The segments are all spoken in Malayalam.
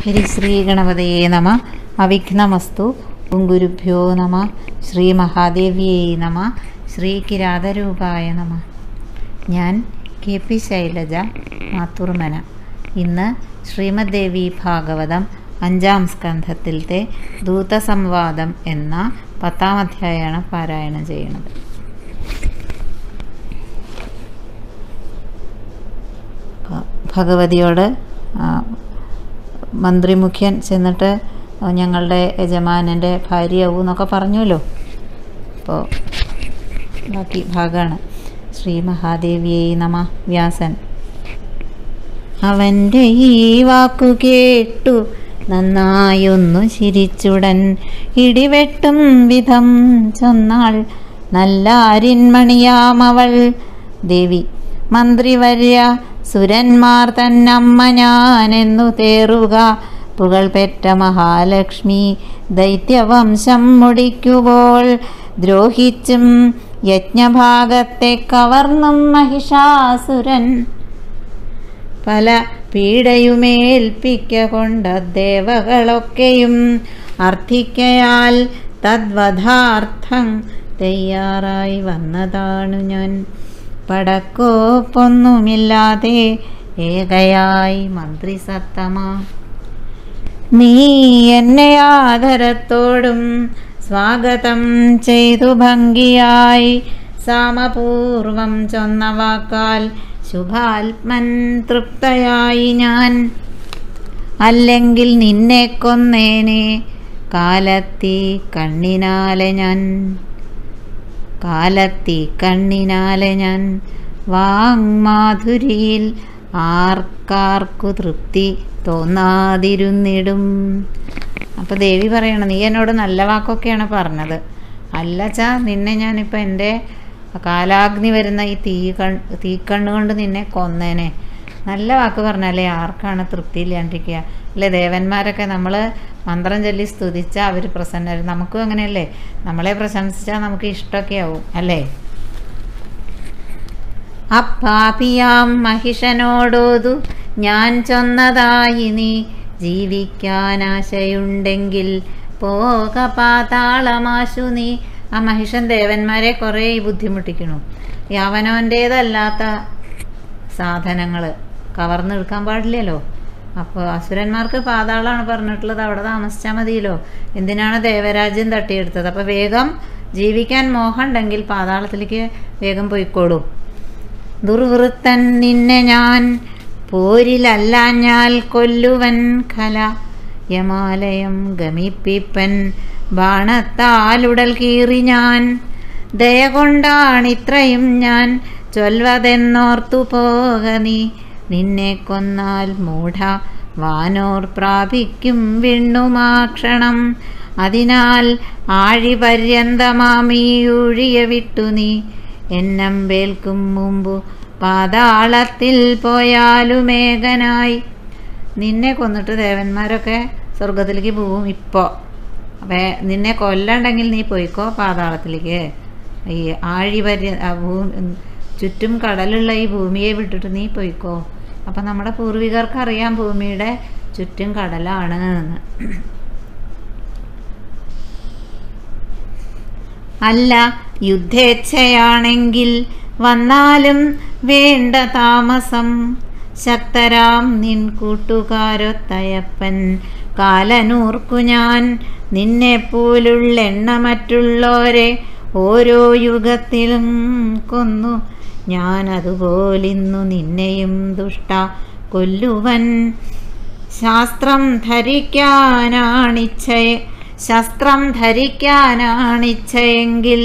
ഹരിശ്രീ ഗണപതയെ നമ അവിഘ്നമസ്തു ഗുരുഭ്യോ നമ ശ്രീ മഹാദേവിയേ നമ ശ്രീ കിരാതരൂപായ നമ ഞാൻ കെ പി ശൈലജ മാത്തൂർമന ഇന്ന് ശ്രീമദ് ദേവി ഭാഗവതം അഞ്ചാം സ്കന്ധത്തിലത്തെ ദൂതസംവാദം എന്ന പത്താം അധ്യായമാണ് പാരായണം ചെയ്യുന്നത് ഭ- ഭഗവതിയോട് ആ, മന്ത്രിമുഖ്യൻ ചെന്നിട്ട് ഞങ്ങളുടെ യജമാനൻ്റെ ഭാര്യയാവൂ എന്നൊക്കെ പറഞ്ഞുവല്ലോ അപ്പോൾ ബാക്കി ഭാഗമാണ് ശ്രീ മഹാദേവിയെ നമ വ്യാസൻ അവൻ്റെ ഈ വാക്കു കേട്ടു നന്നായൊന്നു ചിരിച്ചുടൻ ഇടിവെട്ടും വിധം ചൊന്നാൾ നല്ല അരിന്മണിയാമവൾ ദേവി മന്ത്രിവര്യ സുരന്മാർ തന്നമ്മ ഞാനെന്നു തേറുക പുകൾ പെറ്റ മഹാലക്ഷ്മി ദൈത്യവംശം മുടിക്കുമ്പോൾ ദ്രോഹിച്ചും യജ്ഞഭാഗത്തെ കവർന്നും മഹിഷാസുരൻ പല പീഡയുമേൽപ്പിക്ക കൊണ്ട ദേവകളൊക്കെയും അർത്ഥിക്കയാൽ തദ്വധാർത്ഥം തയ്യാറായി വന്നതാണു ഞാൻ പടക്കോപ്പൊന്നുമില്ലാതെ ഏകയായി മന്ത്രിസത്തമാ നീ എന്നെ ആദരത്തോടും സ്വാഗതം ചെയ്തു ഭംഗിയായി സാമപൂർവം ചൊന്ന വാക്കാൽ ശുഭാത്മൻ തൃപ്തയായി ഞാൻ അല്ലെങ്കിൽ നിന്നെ കൊന്നേനെ കാലത്തി കണ്ണിനാലെ ഞാൻ കാലത്തി കണ്ണിനാലെ ഞാൻ വാങ്മാധുരിയിൽ ആർക്കാർക്കു തൃപ്തി തോന്നാതിരുന്നിടും അപ്പോൾ ദേവി പറയണം നീ എന്നോട് നല്ല വാക്കൊക്കെയാണ് പറഞ്ഞത് അല്ലച്ചാ നിന്നെ ഞാനിപ്പോൾ എൻ്റെ കാലാഗ്നി വരുന്ന ഈ തീ കൺ തീക്കണ്ണുകൊണ്ട് നിന്നെ കൊന്നേനെ നല്ല വാക്ക് പറഞ്ഞാലേ ആർക്കാണ് തൃപ്തി ഇല്ലാണ്ടിരിക്കുക അല്ലേ ദേവന്മാരൊക്കെ നമ്മൾ മന്ത്രം ചൊല്ലി സ്തുതിച്ചാൽ അവർ പ്രസന്നരും നമുക്കും അങ്ങനെയല്ലേ നമ്മളെ പ്രശംസിച്ചാൽ നമുക്ക് ഇഷ്ടമൊക്കെ ആവും അല്ലേ അപ്പാപിയാം മഹിഷനോടോതു ഞാൻ ചൊന്നതായി നീ ജീവിക്കാനാശയുണ്ടെങ്കിൽ പോക പാതാളമാശു നീ ആ മഹിഷൻ ദേവന്മാരെ കുറേ ബുദ്ധിമുട്ടിക്കണു ഈ അവനവൻ്റേതല്ലാത്ത സാധനങ്ങൾ കവർന്നെടുക്കാൻ പാടില്ലല്ലോ അപ്പോൾ അസുരന്മാർക്ക് പാതാളമാണ് പറഞ്ഞിട്ടുള്ളത് അവിടെ താമസിച്ചാൽ മതിയല്ലോ എന്തിനാണ് ദേവരാജ്യം തട്ടിയെടുത്തത് അപ്പോൾ വേഗം ജീവിക്കാൻ മോഹം ഉണ്ടെങ്കിൽ പാതാളത്തിലേക്ക് വേഗം പോയിക്കോളൂ ദുർവൃത്തൻ നിന്നെ ഞാൻ പോരിലല്ലാഞ്ഞാൽ കൊല്ലുവൻ കല യമാലയം ഗമിപ്പിപ്പൻ ബാണത്താലുടൽ കീറി ഞാൻ ദയ കൊണ്ടാണിത്രയും ഞാൻ ചൊൽവതെന്നോർത്തു പോക നീ നിന്നെ കൊന്നാൽ മൂഢ വാനോർ പ്രാപിക്കും വിണ്ണുമാക്ഷണം അതിനാൽ ആഴിപര്യന്തമാമീയൊഴിയ വിട്ടു നീ എന്നമ്പേൽക്കും മുമ്പു പാതാളത്തിൽ പോയാലുമേഘനായി നിന്നെ കൊന്നിട്ട് ദേവന്മാരൊക്കെ സ്വർഗത്തിലേക്ക് പോവും ഇപ്പോൾ വേ നിന്നെ കൊല്ലണ്ടെങ്കിൽ നീ പോയിക്കോ പാതാളത്തിലേക്ക് ഈ ആഴിപര്യ ആ ഭൂമി ചുറ്റും കടലുള്ള ഈ ഭൂമിയെ വിട്ടിട്ട് നീ പോയിക്കോ അപ്പം നമ്മുടെ പൂർവികർക്ക് അറിയാം ഭൂമിയുടെ ചുറ്റും കടലാണ് എന്ന് അല്ല യുദ്ധേച്ഛയാണെങ്കിൽ വന്നാലും വേണ്ട താമസം ശക്തരാം നിൻ കൂട്ടുകാരൊത്തയപ്പൻ കാലനൂർക്കു ഞാൻ നിന്നെ പോലുള്ള എണ്ണമറ്റുള്ളോരെ ഓരോ യുഗത്തിലും കൊന്നു ഞാൻ അതുപോലിന്നു നിന്നെയും ദുഷ്ട കൊല്ലുവൻ ശാസ്ത്രം ധരിക്കാനാണിച്ഛ ശസ്ത്രം ധരിക്കാനാണിച്ഛയെങ്കിൽ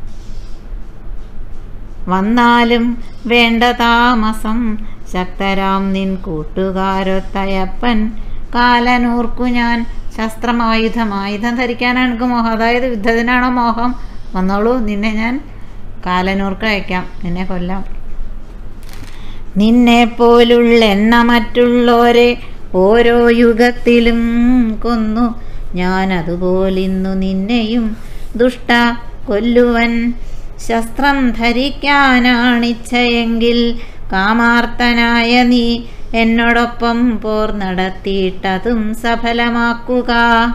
വന്നാലും വേണ്ട താമസം ശക്തരാം നിൻ കൂട്ടുകാരൊത്തയപ്പൻ കാലനൂർക്കു ഞാൻ ശസ്ത്രം ആയുധം ആയുധം ധരിക്കാനാണ് എനിക്ക് മോഹം അതായത് യുദ്ധത്തിനാണോ മോഹം വന്നോളൂ നിന്നെ ഞാൻ കാലനൂർക്ക് അയക്കാം നിന്നെ കൊല്ലാം നിന്നെ പോലുള്ള എണ്ണ മറ്റുള്ളോരെ ഓരോ യുഗത്തിലും കൊന്നു ഞാൻ അതുപോലിന്നു നിന്നെയും ദുഷ്ട കൊല്ലുവൻ ശസ്ത്രം ധരിക്കാനാണിച്ഛയെങ്കിൽ കാമാർത്തനായ നീ എന്നോടൊപ്പം പോർ നടത്തിയിട്ടതും സഫലമാക്കുക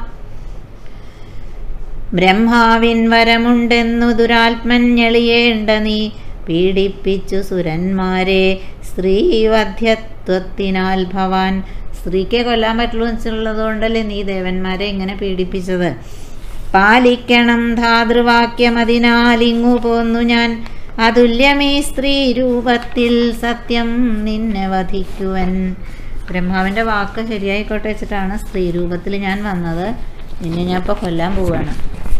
ബ്രഹ്മാവിൻ വരമുണ്ടെന്നു ദുരാത്മൻ ഞെളിയേണ്ട നീ പീഡിപ്പിച്ചു സുരന്മാരെ സ്ത്രീവധ്യത്വത്തിനാൽ ഭവാൻ സ്ത്രീക്ക് കൊല്ലാൻ പറ്റുള്ളൂ എന്നുള്ളത് കൊണ്ടല്ലേ നീ ദേവന്മാരെ ഇങ്ങനെ പീഡിപ്പിച്ചത് പാലിക്കണം ധാതൃവാക്യം അതിനാൽ ഇങ്ങു പോന്നു ഞാൻ അതുല്യമീ സ്ത്രീ രൂപത്തിൽ സത്യം നിന്നെ വധിക്കുവൻ ബ്രഹ്മാവിൻ്റെ വാക്ക് ശരിയായിക്കോട്ടെ വെച്ചിട്ടാണ് സ്ത്രീ രൂപത്തിൽ ഞാൻ വന്നത് നിന്നെ ഞാൻ ഇപ്പോൾ കൊല്ലാൻ പോവാണ്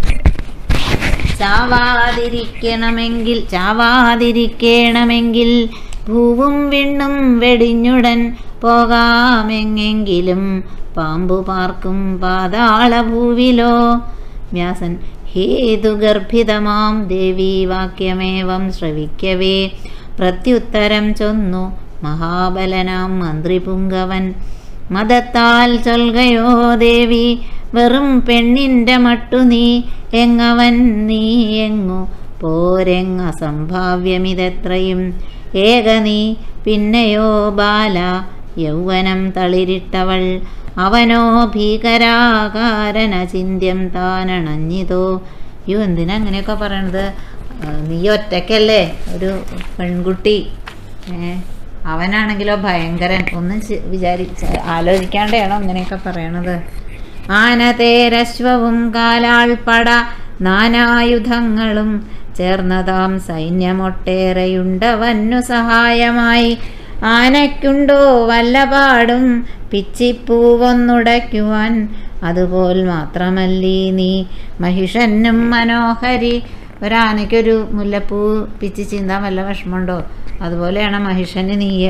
ചാവാതിരിക്കണമെങ്കിൽ ചാവാതിരിക്കണമെങ്കിൽ ഭൂവും വിണ്ണും വെടിഞ്ഞുടൻ പോകാമെങ്ങെങ്കിലും പാമ്പു പാർക്കും പാതാള ഭൂവിലോ വ്യാസൻ ഹേതുഗർഭിതമാം ദേവി വാക്യമേവം ശ്രവിക്കവേ പ്രത്യുത്തരം ചൊന്നു മഹാബലനാം മന്ത്രിപുങ്കവൻ മതത്താൽ ചൊൽകയോ ദേവി വെറും പെണ്ണിൻ്റെ മട്ടു നീ എങ്ങവൻ നീ എങ്ങു പോരെങ്ങ സംഭാവ്യമിതെത്രയും ഏക നീ പിന്നെയോ ബാല യൗവനം തളിരിട്ടവൾ അവനോ ഭീകരാകാരന ചിന്യം താനണഞ്ഞിതോ യോ എന്തിനാ അങ്ങനെയൊക്കെ പറയണത് ആ, നീ ഒറ്റയ്ക്കല്ലേ ഒരു പെൺകുട്ടി ഏ അവനാണെങ്കിലോ ഭയങ്കരൻ ഒന്നും ചി- വിചാരിച്ച് ആലോചിക്കാണ്ടാണോ അങ്ങനെയൊക്കെ പറയണത് ആനതേരശ്വവും കാലാൾപ്പട നാനായുധങ്ങളും ചേർന്നതാം സൈന്യമൊട്ടേറെയുണ്ടവന്നു സഹായമായി ആനയ്ക്കുണ്ടോ വല്ലപാടും പിച്ചിപ്പൂവൊന്നുടയ്ക്കുവാൻ അതുപോൽ മാത്രമല്ലീ നീ മഹിഷനും മനോഹരി ഒരാനയ്ക്കൊരു മുല്ലപ്പൂ പിച്ചി ചീന്താൻ വല്ല വിഷമമുണ്ടോ അതുപോലെയാണ് മഹിഷന് നീയ്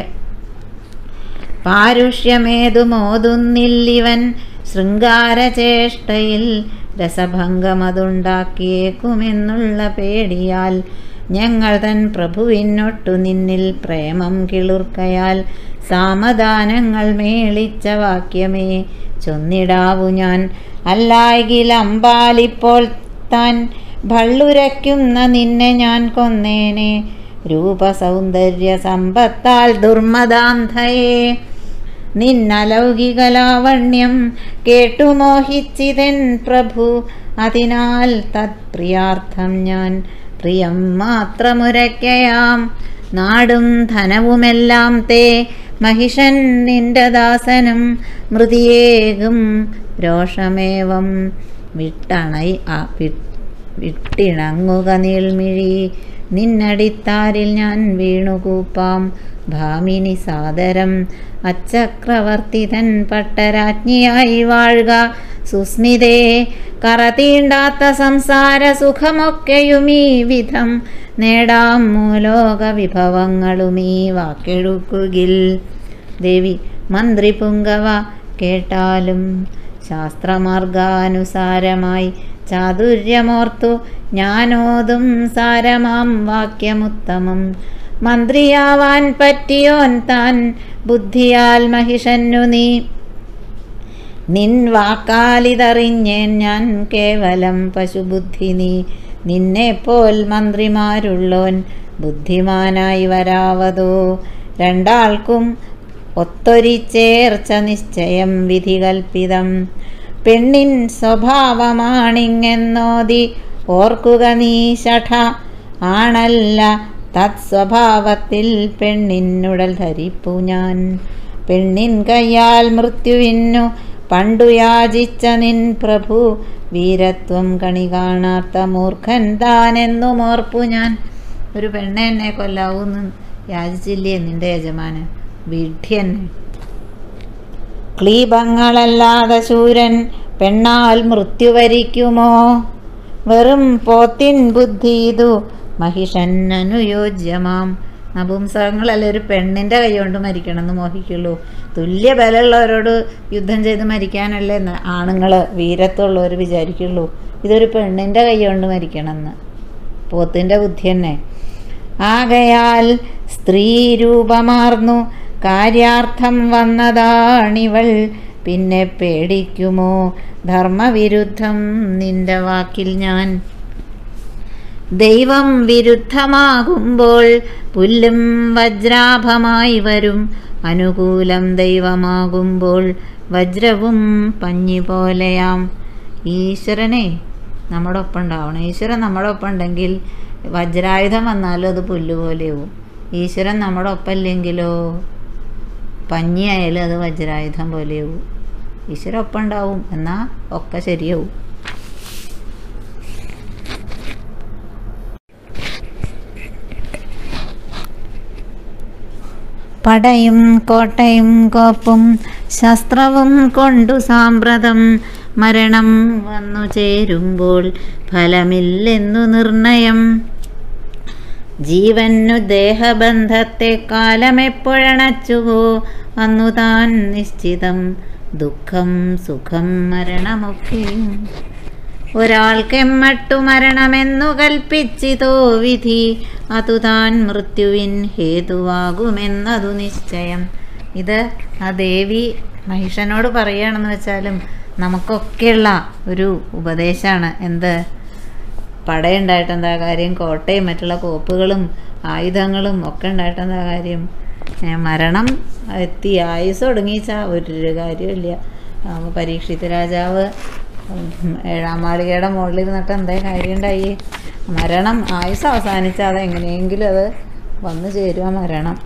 പാരുഷ്യമേതുമോതുന്നില്ലിവൻ ശൃംഗാരചേഷ്ടയിൽ രസഭംഗമതുണ്ടാക്കിയേക്കുമെന്നുള്ള പേടിയാൽ ഞങ്ങൾ തൻ പ്രഭുവിനൊട്ടു നിന്നിൽ പ്രേമം കിളുർക്കയാൽ സാമദാനങ്ങൾ മേളിച്ച വാക്യമേ ചൊന്നിടാവു ഞാൻ അല്ലായെങ്കിൽ അമ്പാലിപ്പോൾ താൻ ഭള്ളുരയ്ക്കുന്ന നിന്നെ ഞാൻ കൊന്നേനെ രൂപസൗന്ദര്യ സമ്പത്താൽ ദുർമദാന്ധയെ നിന്നലൗകികലാവണ്യം കേട്ടു മോഹിച്ചിതൻ പ്രഭു അതിനാൽ തത്പ്രിയാർത്ഥം ഞാൻ പ്രിയം മാത്രമുരയ്ക്കയാം നാടും ധനവുമെല്ലാം തേ മഹിഷൻ നിന്റെ ദാസനും മൃതിയേകും രോഷമേവം വിട്ടണൈ ആ വി- വിട്ടിണങ്ങുക നീൾമിഴി നിന്നടിത്താരിൽ ഞാൻ വീണുകൂപ്പാം ഭാമിനി സാദരം അച്ചക്രവർത്തിതൻ പട്ടരാജ്ഞിയായി വാഴുക സുസ്മിതേ കറതീണ്ടാത്ത സംസാര സുഖമൊക്കെയും ഈ വിധം നേടാം മൂലോക വിഭവങ്ങളും ഈ വാക്കെഴുക്കുകിൽ ദേവി മന്ത്രി പുങ്കവ കേട്ടാലും ശാസ്ത്രമാർഗാനുസാരമായി ചാതുര്യമോർത്തു ഞാനോതും സാരമാം വാക്യമുത്തമം മന്ത്രിയാവാൻ പറ്റിയോൻ താൻ ബുദ്ധിയാൽ മഹിഷന്നു നീ നിൻ വാക്കാലിതറിഞ്ഞേൻ ഞാൻ കേവലം പശുബുദ്ധി നീ നിന്നെപ്പോൽ മന്ത്രിമാരുള്ളോൻ ബുദ്ധിമാനായി വരാവതോ രണ്ടാൾക്കും ഒത്തൊരിച്ചേർച്ച നിശ്ചയം വിധികൽപ്പിതം പെണ്ണിൻ സ്വഭാവമാണിങ്ങെന്നോതി ഓർക്കുക നീ ശഠ ആണല്ല തത്സ്വഭാവത്തിൽ പെണ്ണിനുടൽ ധരിപ്പു ഞാൻ പെണ്ണിൻ കയ്യാൽ മൃത്യുവിന്നു പണ്ടു യാചിച്ച നിൻ പ്രഭു വീരത്വം കണി കാണാത്ത മൂർഖൻ താനെന്നും ഓർപ്പു ഞാൻ ഒരു പെണ്ണെ എന്നെ കൊല്ലാവൂന്ന് യാചിച്ചില്ലേ നിന്റെ യജമാനൻ വിഡ്ഢ്യന്നെ ക്ലീബങ്ങളല്ലാതെ ശൂരൻ പെണ്ണാൽ മൃത്യു വരിക്കുമോ വെറും പോത്തിൻ ബുദ്ധി ഇതു മഹിഷൻ അനുയോജ്യമാം നപുംസകങ്ങളല്ല ഒരു പെണ്ണിൻ്റെ കൈ കൊണ്ട് മരിക്കണമെന്ന് മോഹിക്കുള്ളൂ തുല്യ ബലമുള്ളവരോട് യുദ്ധം ചെയ്ത് മരിക്കാനല്ലേ ആണുങ്ങൾ വീരത്വമുള്ളവർ വിചാരിക്കുള്ളൂ ഇതൊരു പെണ്ണിൻ്റെ കൈ കൊണ്ട് മരിക്കണമെന്ന് പോത്തിൻ്റെ ബുദ്ധി തന്നെ ആകയാൽ സ്ത്രീ രൂപമാർന്നു കാര്യാർത്ഥം വന്നതാണിവൾ പിന്നെ പേടിക്കുമോ ധർമ്മവിരുദ്ധം നിന്റെ വാക്കിൽ ഞാൻ ദൈവം വിരുദ്ധമാകുമ്പോൾ പുല്ലും വജ്രാഭമായി വരും അനുകൂലം ദൈവമാകുമ്പോൾ വജ്രവും പഞ്ഞി പോലെയാം ഈശ്വരനെ നമ്മുടെ ഒപ്പം ഉണ്ടാവണം ഈശ്വരൻ നമ്മുടെ ഒപ്പം ഉണ്ടെങ്കിൽ വജ്രായുധം വന്നാലും അത് പുല്ലുപോലെയാവും ഈശ്വരൻ നമ്മുടെ ഒപ്പം ഇല്ലെങ്കിലോ പഞ്ഞിയായാലും അത് വജ്രായുധം പോലെയാവും ഈശ്വരൻ ഒപ്പം ഉണ്ടാവും എന്നാൽ ഒക്കെ ശരിയാവും പടയും കോട്ടയും കോപ്പും ശസ്ത്രവും കൊണ്ടു സാമ്പ്രതം മരണം വന്നു ചേരുമ്പോൾ ഫലമില്ലെന്നു നിർണയം ജീവനു ദേഹബന്ധത്തെ കാലമെപ്പോഴണച്ചുവോ അന്നു താൻ നിശ്ചിതം ദുഃഖം സുഖം മരണമൊക്കെയും ഒരാൾക്കെമ്മട്ടു മരണമെന്നു കൽപ്പിച്ചിതോ വിധി അതു താൻ മൃത്യുവിൻ ഹേതുവാകുമെന്നതു നിശ്ചയം ഇത് ആ ദേവി മഹിഷനോട് പറയുകയാണെന്ന് വെച്ചാലും നമുക്കൊക്കെയുള്ള ഒരു ഉപദേശമാണ് എന്ത് പടയുണ്ടായിട്ട് എന്താ കാര്യം കോട്ടയും മറ്റുള്ള കോപ്പുകളും ആയുധങ്ങളും ഒക്കെ ഉണ്ടായിട്ട് എന്താ കാര്യം ഏ, മരണം എത്തി ആയുസ് ഒടുങ്ങിച്ചാൽ ഒരു കാര്യമില്ല ആ, പരീക്ഷിത് രാജാവ് ഉം, ഏഴാം മാളികയുടെ മുകളിൽ ഇരുന്നിട്ട് എന്തേ കാര്യം ഉണ്ടായി മരണം ആയുസ് അവസാനിച്ചാൽ അത് എങ്ങനെയെങ്കിലും അത് വന്നു ചേരുക മരണം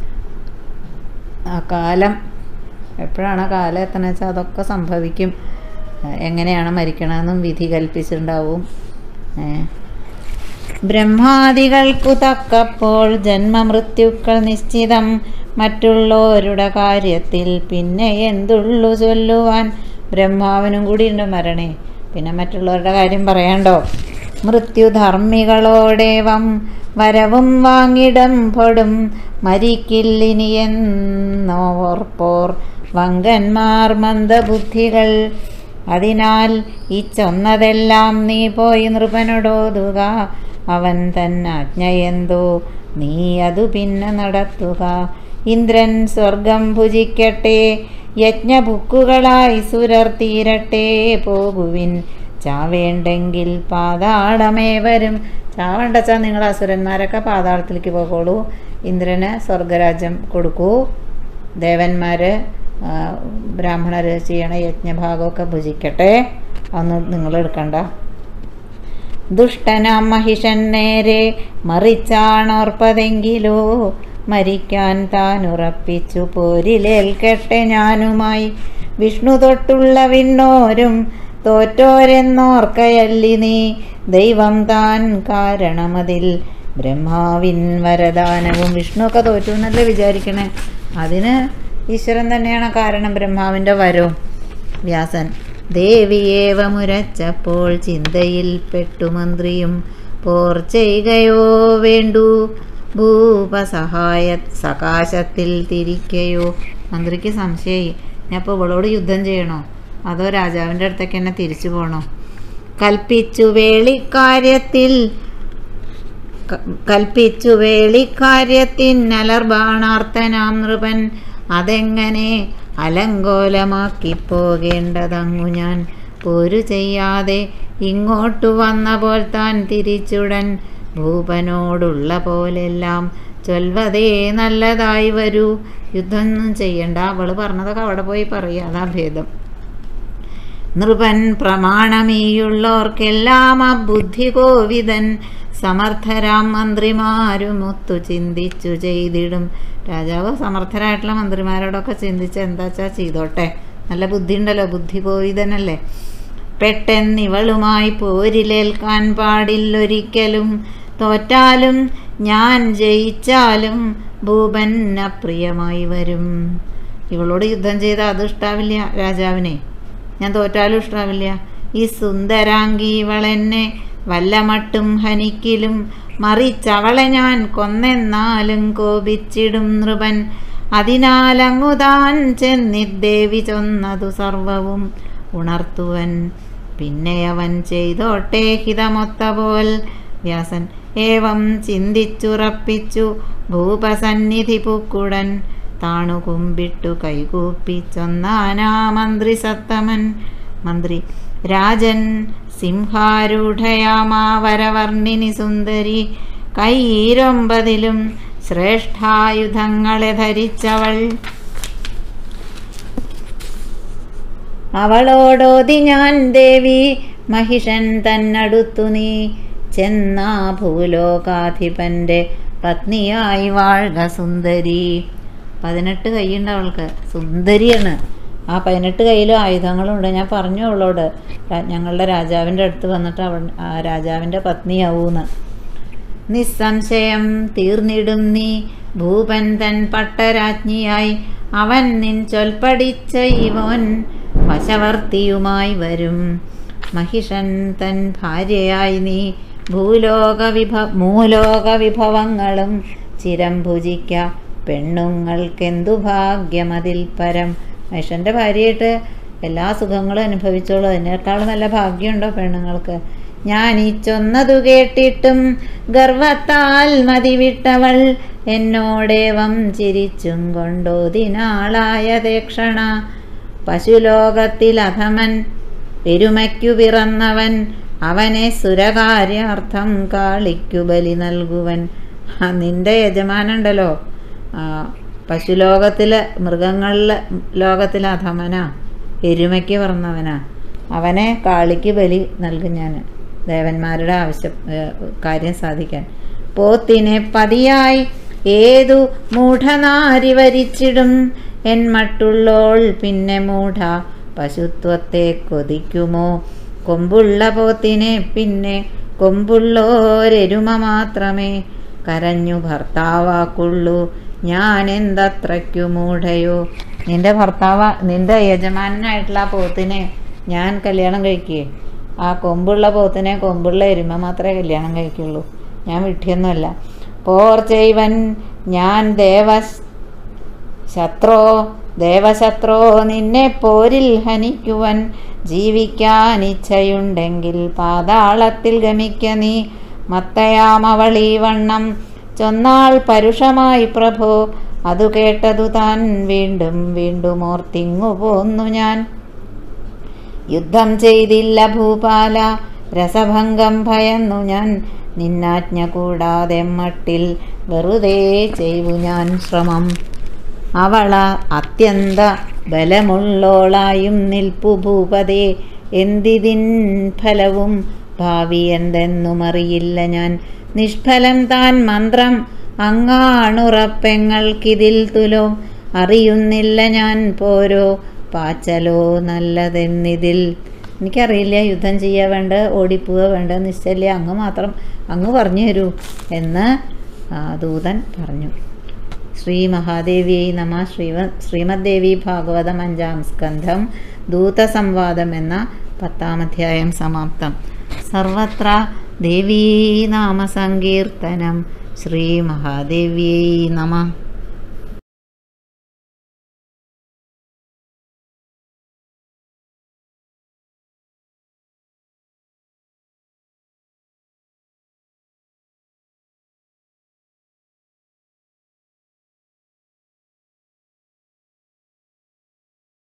ആ കാലം എപ്പോഴാണ് ആ കാലം എത്തണമെന്ന് വെച്ചാൽ അതൊക്കെ സംഭവിക്കും ഏ, എങ്ങനെയാണ് മരിക്കണമെന്നും വിധി കൽപ്പിച്ചിട്ടുണ്ടാവും ഏ. ബ്രഹ്മാദികൾക്കു തക്കപ്പോൾ ജന്മമൃത്യുക്കൾ നിശ്ചിതം മറ്റുള്ളവരുടെ കാര്യത്തിൽ പിന്നെ എന്തുള്ളു ചൊല്ലുവാൻ ബ്രഹ്മാവിനും കൂടി ഉണ്ട് മരണേ പിന്നെ മറ്റുള്ളവരുടെ കാര്യം പറയണ്ടോ മൃത്യുധർമ്മികളോടേവം വരവും വാങ്ങിടം പൊടും മരിക്കില്ലിനിയെന്നോർപ്പോർ വങ്കന്മാർ മന്ദബുദ്ധികൾ അതിനാൽ ഈ ചൊന്നതെല്ലാം നീ പോയി നൃപനോടോതുക അവൻ തന്നാജ്ഞയെന്തോ നീ അതു പിന്നെ നടത്തുക ഇന്ദ്രൻ സ്വർഗം ഭുജിക്കട്ടെ യജ്ഞബുക്കുകളായി സുരർ തീരട്ടെ പോകുവിൻ ചാവേണ്ടെങ്കിൽ പാതാളമേ വരും ചാവേണ്ടച്ചാ നിങ്ങൾ അസുരന്മാരൊക്കെ പാതാളത്തിലേക്ക് പോകോളൂ ഇന്ദ്രന് സ്വർഗരാജ്യം കൊടുക്കൂ ദേവന്മാര് ആ, ബ്രാഹ്മണര് ചെയ്യണ യജ്ഞഭാഗമൊക്കെ ഭുജിക്കട്ടെ അതൊന്നും നിങ്ങൾ എടുക്കണ്ട ദുഷ്ടനാം മഹിഷൻ നേരെ മറിച്ചാണോർപ്പതെങ്കിലോ മരിക്കാൻ താൻ ഉറപ്പിച്ചു പോരിലേൽക്കട്ടെ ഞാനുമായി വിഷ്ണു തൊട്ടുള്ള വിണ്ണോരും തോറ്റോരെന്നോർക്കയല്ലി നീ ദൈവം താൻ കാരണമതിൽ ബ്രഹ്മാവിൻ വരദാനവും വിഷ്ണുവൊക്കെ തോറ്റു എന്നല്ലേ വിചാരിക്കണേ അതിന് ഈശ്വരൻ തന്നെയാണ് കാരണം ബ്രഹ്മാവിൻ്റെ വരവും വ്യാസൻ ദേവിയേവ മുരച്ചപ്പോൾ ചിന്തയിൽ പെട്ടു മന്ത്രിയും പോർ ചെയ്യുകയോ വേണ്ടു ഭൂപസഹായ സകാശത്തിൽ തിരിക്കയോ മന്ത്രിക്ക് സംശയമായി ഞാൻ ഇപ്പോൾ ഇവളോട് യുദ്ധം ചെയ്യണോ അതോ രാജാവിൻ്റെ അടുത്തേക്ക് എന്നെ തിരിച്ചു പോകണോ കൽപ്പിച്ചു വേളിക്കാര്യത്തിൽ ക- കൽപ്പിച്ചു വേളിക്കാര്യത്തിനലർബാണാർത്തനാം നൃപൻ അതെങ്ങനെ അലങ്കോലമാക്കി പോകേണ്ടതങ്ങു ഞാൻ പോരു ചെയ്യാതെ ഇങ്ങോട്ടു വന്ന പോൽ താൻ തിരിച്ചുടൻ ഭൂപനോടുള്ള പോലെല്ലാം ചൊൽവതേ നല്ലതായി വരൂ യുദ്ധമൊന്നും ചെയ്യണ്ട അവള് പറഞ്ഞതൊക്കെ അവിടെ പോയി പറയുക അതാ ഭേദം നൃപൻ പ്രമാണമീയുള്ളോർക്കെല്ലാം ആ ബുദ്ധി കോവിതൻ സമർത്ഥരാം മന്ത്രിമാരുമൊത്തു ചിന്തിച്ചു ചെയ്തിടും രാജാവ് സമർത്ഥരായിട്ടുള്ള മന്ത്രിമാരോടൊക്കെ ചിന്തിച്ച് എന്താച്ചാ ചെയ്തോട്ടെ നല്ല ബുദ്ധി ഉണ്ടല്ലോ ബുദ്ധി കോവിതനല്ലേ പെട്ടെന്നിവളുമായി പോരിലേൽക്കാൻ പാടില്ലൊരിക്കലും തോറ്റാലും ഞാൻ ജയിച്ചാലും ഭൂപൻ അപ്രിയമായി വരും ഇവളോട് യുദ്ധം ചെയ്താൽ അത് ഇഷ്ടാവില്ല രാജാവിനെ ഞാൻ തോറ്റാലും ഇഷ്ടാവില്ല ഈ സുന്ദരാംഗി ഇവളെന്നെ വല്ലമട്ടും ഹനിക്കിലും മറിച്ചവളെ ഞാൻ കൊന്നെന്നാലും കോപിച്ചിടും നൃപൻ അതിനാലങ്ങു താൻ ചെന്നിദ്ദേവി ചൊന്നതു സർവവും ഉണർത്തുവൻ പിന്നെ അവൻ ചെയ്തോട്ടെ ഹിതമൊത്ത പോൽ വ്യാസൻ ഏവം ചിന്തിച്ചുറപ്പിച്ചു ഭൂപസന്നിധി പൂക്കുടൻ താണു കുമ്പിട്ടു കൈകൂപ്പിച്ചൊന്നാനാ മന്ത്രി സത്തമൻ മന്ത്രി രാജൻ സിംഹാരൂഢയാമാ വരവർണിനി സുന്ദരി കൈയിരൊമ്പതിലും ശ്രേഷ്ഠായുധങ്ങളെ ധരിച്ചവൾ അവളോടോതി ഞാൻ ദേവി മഹിഷൻ തന്നടുത്തു നീ ചെന്നാ ഭൂലോകാധിപന്റെ പത്നിയായി വാഴ്ക സുന്ദരി പതിനെട്ട് കൈയുണ്ട് അവൾക്ക് സുന്ദരിയാണ് ആ പതിനെട്ട് കയ്യിലും ആയുധങ്ങളുണ്ട് ഞാൻ പറഞ്ഞു അവളോട് രാ- ഞങ്ങളുടെ രാജാവിൻ്റെ അടുത്ത് വന്നിട്ട് അവൾ ആ രാജാവിൻ്റെ പത്നിയാവൂന്ന് നിസ്സംശയം തീർന്നിടും നീ ഭൂപൻ തൻ പട്ടരാജ്ഞിയായി അവൻ നിൻ ചൊൽപ്പടിച്ച ഇവൻ വശവർത്തിയുമായി വരും മഹിഷൻ തൻ ഭാര്യയായി നീ ഭൂലോക വിഭ മൂലോക വിഭവങ്ങളും ചിരം ഭുജിക്ക പെണ്ണുങ്ങൾക്കെന്തു ഭാഗ്യമതിൽ പരം മഹിഷൻ്റെ ഭാര്യയായിട്ട് എല്ലാ സുഖങ്ങളും അനുഭവിച്ചോളൂ അതിനേക്കാൾ നല്ല ഭാഗ്യമുണ്ടോ പെണ്ണുങ്ങൾക്ക് ഞാൻ ഈ ചൊന്നതു കേട്ടിട്ടും ഗർവത്താൽ മതിവിട്ടവൾ എന്നോടേവം ചിരിച്ചും കൊണ്ടോതിനാളായ തേക്ഷണ പശുലോകത്തിൽ അധമൻ പെരുമയ്ക്കു പിറന്നവൻ അവനെ സുരകാര്യാർത്ഥം കാളിക്കു ബലി നൽകുവൻ ആ, നിന്റെ യജമാനുണ്ടല്ലോ ആ, പശുലോകത്തിലെ മൃഗങ്ങളിലെ ലോകത്തിലെ അധമനാ എരുമയ്ക്ക് പിറന്നവനാ അവനെ കാളിക്ക് ബലി നൽകും ഞാൻ ദേവന്മാരുടെ ആവശ്യം ഏ, കാര്യം സാധിക്കാൻ പോത്തിനെ പതിയായി ഏതു മൂഢനാരി വരിച്ചിടും എൻ മട്ടുള്ളോൾ പിന്നെ മൂഢ പശുത്വത്തെ കൊതിക്കുമോ കൊമ്പുള്ള പോത്തിനെ പിന്നെ കൊമ്പുള്ളോരെരുമ മാത്രമേ കരഞ്ഞു ഭർത്താവാക്കുള്ളൂ ഞാൻ എന്തത്രയ്ക്കു മൂഢയോ നിന്റെ ഭർത്താവ നിന്റെ യജമാനായിട്ടുള്ള ആ പോത്തിനെ ഞാൻ കല്യാണം കഴിക്കേ ആ കൊമ്പുള്ള പോത്തിനെ കൊമ്പുള്ള എരുമ മാത്രമേ കല്യാണം കഴിക്കുള്ളൂ ഞാൻ വിട്ടിയൊന്നുമല്ല പോർ ചെയ്വൻ ഞാൻ ദേവ ശത്രോ ദേവശത്രോ നിന്നെ പോരിൽ ഹനിക്കുവൻ ജീവിക്കാൻ ഇച്ഛയുണ്ടെങ്കിൽ പാതാളത്തിൽ ഗമിക്ക നീ മത്തയാമവളീ വണ്ണം ചൊന്നാൾ പരുഷമായി പ്രഭോ അതു കേട്ടതു താൻ വീണ്ടും വീണ്ടും ഓർത്തിങ്ങു പോന്നു ഞാൻ യുദ്ധം ചെയ്തില്ല ഭൂപാല രസഭംഗം ഭയന്നു ഞാൻ നിന്നാജ്ഞ കൂടാതെ മട്ടിൽ വെറുതെ ചെയ്തു ഞാൻ ശ്രമം അവള അത്യന്ത ബലമുള്ളോളായും നിൽപ്പു ഭൂപതേ എന്തിതിൻ ഫലവും ഭാവി എന്തെന്നുമറിയില്ല ഞാൻ നിഷ്ഫലം താൻ മന്ത്രം അങ്ങാണുറപ്പെങ്ങൾക്കിതിൽ തുലോ അറിയുന്നില്ല ഞാൻ പോരോ പാച്ചലോ നല്ലതെന്നിതിൽ എനിക്കറിയില്ല യുദ്ധം ചെയ്യുക വേണ്ട ഓടിപ്പോവുക വേണ്ട നിശ്ചല്യ അങ്ങ് മാത്രം അങ്ങ് പറഞ്ഞു തരൂ എന്ന് ആ, ദൂതൻ പറഞ്ഞു ശ്രീ മഹാദേവിയെ നമ ശ്രീവ ശ്രീമദ്ദേവി ഭാഗവതം അഞ്ചാം സ്കന്ധം ദൂതസംവാദം എന്ന പത്താം അധ്യായം സമാപ്തം സർവത്ര ദേവീ നാമസങ്കീർത്തനം ശ്രീ മഹാദേവ്യൈ നമ